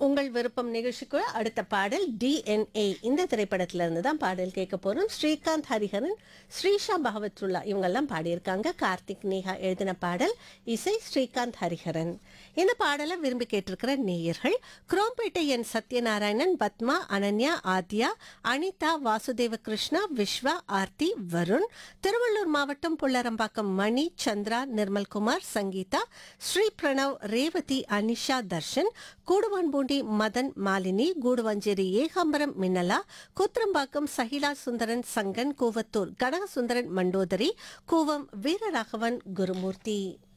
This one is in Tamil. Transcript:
உங்கள் விருப்பம் நிகழ்ச்சிக்கு அடுத்த பாடல் டிஎன்ஏ இந்த திரைப்படத்துல இருந்து தான் பாடல் கேட்க போறோம் ஸ்ரீகாந்த் ஹரிஹரன் ஸ்ரீஷா பகவத்ருல்லா இவங்கெல்லாம் பாடியிருக்காங்க கார்த்திக் நேஹா எழுதின பாடல் இசை ஸ்ரீகாந்த் ஹரிஹரன் இந்த பாடலை விரும்பி கேட்டிருக்கிற நேயர்கள் குரோம்பேட்டை என் சத்யநாராயணன் பத்மா அனன்யா ஆத்யா அனிதா வாசுதேவ கிருஷ்ணா விஸ்வா ஆர்த்தி வருண் திருவள்ளூர் மாவட்டம் புள்ளரம்பாக்கம் மணி சந்திரா நிர்மல்குமார் சங்கீதா ஸ்ரீ பிரணவ் ரேவதி அனிஷா தர்ஷன் கூடுவான்பூண்டி மதன் மாலினி கூடுவாஞ்சேரி ஏகாம்பரம் மின்னலா குத்திரம்பாக்கம் சஹிலா சுந்தரன் சங்கன் கூவத்தூர் கனகசுந்தரன் மண்டோதரி கூவம் வீரராகவன் குருமூர்த்தி